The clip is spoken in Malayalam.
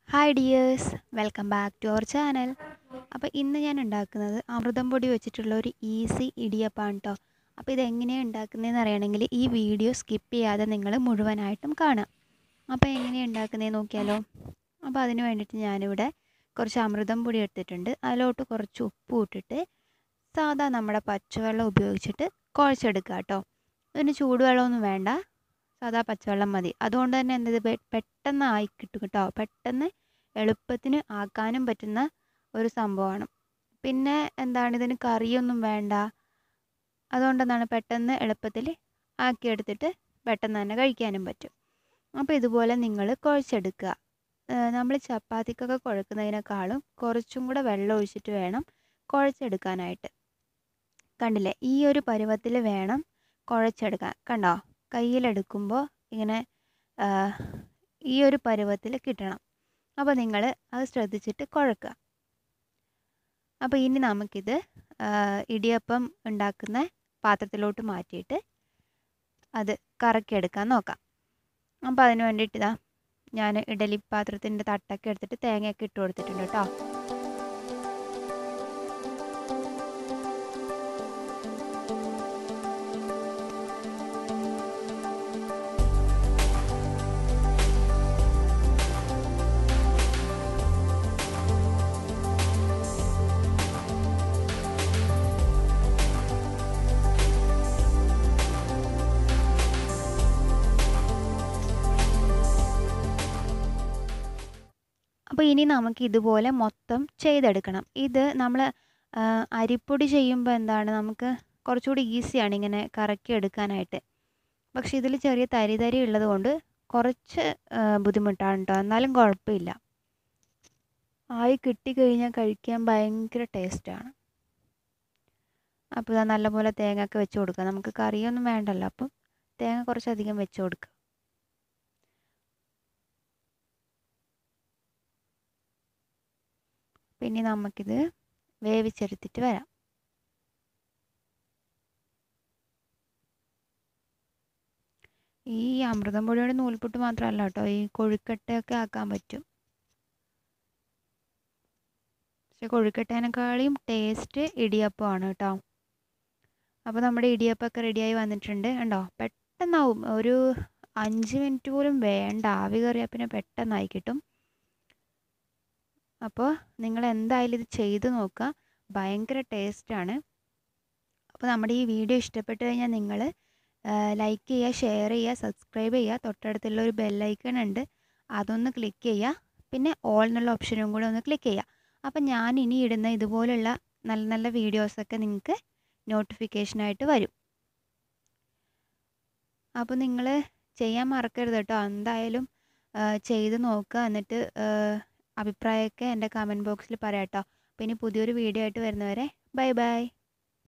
hi dears welcome back to our channel അപ്പോൾ ഇന്ന് ഞാൻ ഉണ്ടാക്കുന്നത് അമൃതം പൊടി വെച്ചിട്ടുള്ള ഒരു ഈസി ഇടിയപ്പമാണ് കേട്ടോ അപ്പോൾ ഇതെങ്ങനെയാണ് ഉണ്ടാക്കുന്നതെന്ന് അറിയണമെങ്കിൽ ഈ വീഡിയോ സ്കിപ്പ് ചെയ്യാതെ നിങ്ങൾ മുഴുവനായിട്ടും കാണാം അപ്പോൾ എങ്ങനെയാണ് ഉണ്ടാക്കുന്നതെന്ന് നോക്കിയാലോ അപ്പോൾ അതിന് വേണ്ടിയിട്ട് ഞാനിവിടെ കുറച്ച് അമൃതം പൊടി എടുത്തിട്ടുണ്ട് അതിലോട്ട് കുറച്ച് ഉപ്പ് ഇട്ടിട്ട് സാധാ നമ്മുടെ പച്ചവെള്ളം ഉപയോഗിച്ചിട്ട് കുഴച്ചെടുക്കുക കേട്ടോ ഇതിന് ചൂടുവെള്ളമൊന്നും വേണ്ട സാധാ പച്ചവെള്ളം മതി അതുകൊണ്ട് തന്നെ എന്തത് പെട്ടെന്ന് ആയി കിട്ടും കേട്ടോ പെട്ടെന്ന് എളുപ്പത്തിന് ആക്കാനും പറ്റുന്ന ഒരു സംഭവമാണ് പിന്നെ എന്താണ് ഇതിന് കറിയൊന്നും വേണ്ട അതുകൊണ്ടെന്താണ് പെട്ടെന്ന് എളുപ്പത്തിൽ ആക്കിയെടുത്തിട്ട് പെട്ടെന്ന് തന്നെ കഴിക്കാനും പറ്റും അപ്പോൾ ഇതുപോലെ നിങ്ങൾ കുഴച്ചെടുക്കുക നമ്മൾ ചപ്പാത്തിക്കൊക്കെ കുഴക്കുന്നതിനേക്കാളും കുറച്ചും കൂടെ വെള്ളം ഒഴിച്ചിട്ട് വേണം കുഴച്ചെടുക്കാനായിട്ട് കണ്ടില്ലേ ഈ ഒരു പരുവത്തിൽ വേണം കുഴച്ചെടുക്കാൻ കണ്ടോ കയ്യിലെടുക്കുമ്പോൾ ഇങ്ങനെ ഈ ഒരു പരുവത്തിൽ കിട്ടണം അപ്പോൾ നിങ്ങൾ അത് ശ്രദ്ധിച്ചിട്ട് കുഴക്കുക അപ്പോൾ ഇനി നമുക്കിത് ഇടിയപ്പം ഉണ്ടാക്കുന്ന പാത്രത്തിലോട്ട് മാറ്റിയിട്ട് അത് കറക്കിയെടുക്കാൻ നോക്കാം അപ്പോൾ അതിന് വേണ്ടിയിട്ട് ഇതാ ഞാൻ ഇഡലി പാത്രത്തിൻ്റെ തട്ടൊക്കെ എടുത്തിട്ട് തേങ്ങയൊക്കെ ഇട്ട് കൊടുത്തിട്ടുണ്ട് കേട്ടോ അപ്പോൾ ഇനി നമുക്ക് ഇതുപോലെ മൊത്തം ചെയ്തെടുക്കണം ഇത് നമ്മൾ അരിപ്പൊടി ചെയ്യുമ്പോൾ എന്താണ് നമുക്ക് കുറച്ചുകൂടി ഈസിയാണ് ഇങ്ങനെ കറക്കി എടുക്കാനായിട്ട് പക്ഷെ ഇതിൽ ചെറിയ തരി തരി ഉള്ളത് കൊണ്ട് കുറച്ച് ബുദ്ധിമുട്ടാണ് കേട്ടോ എന്നാലും കുഴപ്പമില്ല ആയി കിട്ടിക്കഴിഞ്ഞാൽ കഴിക്കാൻ ഭയങ്കര ടേസ്റ്റാണ് അപ്പോൾ ഇതാ നല്ലപോലെ തേങ്ങ ഒക്കെ വെച്ച് കൊടുക്കുക നമുക്ക് കറിയൊന്നും വേണ്ടല്ലോ അപ്പം തേങ്ങ കുറച്ചധികം വെച്ച് കൊടുക്കുക പിന്നെ നമുക്കിത് വേവിച്ചെടുത്തിട്ട് വരാം ഈ അമൃതം പൊടിയുടെ നൂൽപുട്ട് മാത്രമല്ല കേട്ടോ ഈ കൊഴുക്കട്ടയൊക്കെ ആക്കാൻ പറ്റും പക്ഷെ കൊഴുക്കട്ടേനേക്കാളും ടേസ്റ്റ് ഇടിയപ്പമാണ് കേട്ടോ അപ്പോൾ നമ്മുടെ ഇടിയപ്പമൊക്കെ റെഡിയായി വന്നിട്ടുണ്ട് കണ്ടോ പെട്ടെന്നാവും ഒരു അഞ്ച് മിനിറ്റ് പോലും വേണ്ട ആവി കയറിയാൽ പിന്നെ പെട്ടെന്നായി കിട്ടും അപ്പോൾ നിങ്ങൾ എന്തായാലും ഇത് ചെയ്ത് നോക്കുക ഭയങ്കര ടേസ്റ്റാണ് അപ്പോൾ നമ്മുടെ ഈ വീഡിയോ ഇഷ്ടപ്പെട്ട് കഴിഞ്ഞാൽ നിങ്ങൾ ലൈക്ക് ചെയ്യുക ഷെയർ ചെയ്യുക സബ്സ്ക്രൈബ് ചെയ്യുക തൊട്ടടുത്തുള്ള ഒരു ബെല്ലൈക്കൺ ഉണ്ട് അതൊന്ന് ക്ലിക്ക് ചെയ്യുക പിന്നെ ഓൾ എന്നുള്ള ഓപ്ഷനും കൂടെ ഒന്ന് ക്ലിക്ക് ചെയ്യുക അപ്പം ഞാൻ ഇനി ഇടുന്ന ഇതുപോലുള്ള നല്ല നല്ല വീഡിയോസൊക്കെ നിങ്ങൾക്ക് നോട്ടിഫിക്കേഷനായിട്ട് വരും അപ്പോൾ നിങ്ങൾ ചെയ്യാൻ മറക്കരുത് കേട്ടോ എന്തായാലും ചെയ്ത് നോക്കുക എന്നിട്ട് അഭിപ്രായമൊക്കെ എൻ്റെ കമൻറ്റ് ബോക്സിൽ പറയാം കേട്ടോ അപ്പോൾ ഇനി പുതിയൊരു വീഡിയോ ആയിട്ട് വരുന്നവരെ ബൈ ബൈ